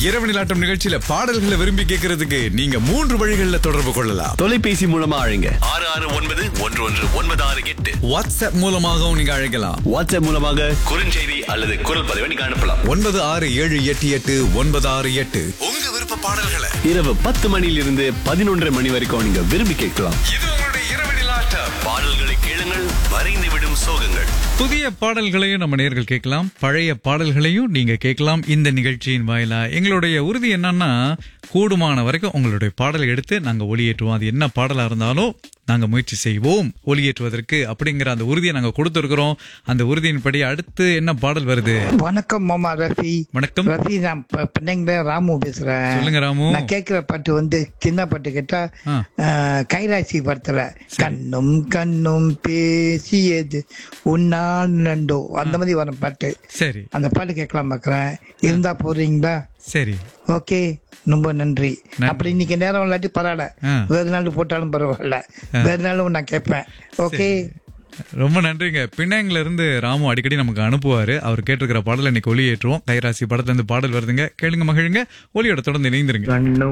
இரவு நிலாட்டம் நிகழ்ச்சியில பாடல்களை விரும்பி கேட்கறதுக்கு நீங்க மூன்று வழிகளில் தொடர்பு கொள்ளலாம் தொலைபேசி மூலமா அழைங்க ஆறு ஆறு ஒன்பது ஒன்று ஒன்று ஒன்பது ஆறு எட்டு வாட்ஸ்அப் மூலமாகவும் நீங்க அழைக்கலாம் வாட்ஸ்அப் மூலமாக குறுஞ்செய்தி அல்லது குரல் பதிவை நீங்க அனுப்பலாம் ஒன்பது ஆறு ஏழு எட்டு எட்டு ஒன்பது ஆறு எட்டு உங்க விருப்ப பாடல்களை இரவு பத்து மணியிலிருந்து பதினொன்றரை மணி வரைக்கும் நீங்க விரும்பி கேட்கலாம் இது உங்களுடைய இரவு நிலாட்டம் பாடல்களை கேளுங்கள் வரைந்து விடும் சோகங்கள் புதிய பாடல்களையும் நம்ம நேர்கள் கேட்கலாம் பழைய பாடல்களையும் நீங்க கேட்கலாம் இந்த நிகழ்ச்சியின் வாயிலா எங்களுடைய உறுதி என்னன்னா கூடுமான வரைக்கும் உங்களுடைய பாடலை எடுத்து நாங்க ஒளியேற்றுவோம் அது என்ன பாடலா இருந்தாலும் நாங்க முயற்சி செய்வோம் ஒளியேற்றுவதற்கு அப்படிங்கிற அந்த உறுதியை நாங்க கொடுத்திருக்கிறோம் அந்த உறுதியின்படி அடுத்து என்ன பாடல் வருது வணக்கம் மாமா ரஃபி வணக்கம் ரஃபி நான் ப- பெண்ணைங்கள ராமு பேசுறேன் சொல்லுங்க ராமு நான் கேக்குற பாட்டு வந்து சின்ன பாட்டு கேட்டா ஆ. ஆஹ், கைராசி படத்துல கண்ணும் கண்ணும் பேசியது உன்னால் நண்டோ அந்த மாதிரி வர பாட்டு சரி அந்த பாட்டு கேட்கலாம் பாக்குறேன் இருந்தா போறீங்களா சரி ஓகே ரொம்ப நன்றி நன்றி. அப்படி இன்னைக்கு நேரம் இல்லாட்டி பரவாயில்ல ஆ. வேறு நாள் போட்டாலும் பரவாயில்ல வேறு நாளும் நான் கேட்பேன் ஓகே ரொம்ப நன்றிங்க பின்னாங்கில இருந்து ராமு அடிக்கடி நமக்கு அனுப்புவாரு அவர் கேட்டிருக்கிற பாடலை இன்னைக்கு ஒளியேற்றுவோம் கைராசி படத்துல இருந்து பாடல் வருதுங்க கேளுங்க மகிழுங்க ஒளியோட தொடர்ந்து இணைந்திருங்க கண்ணும்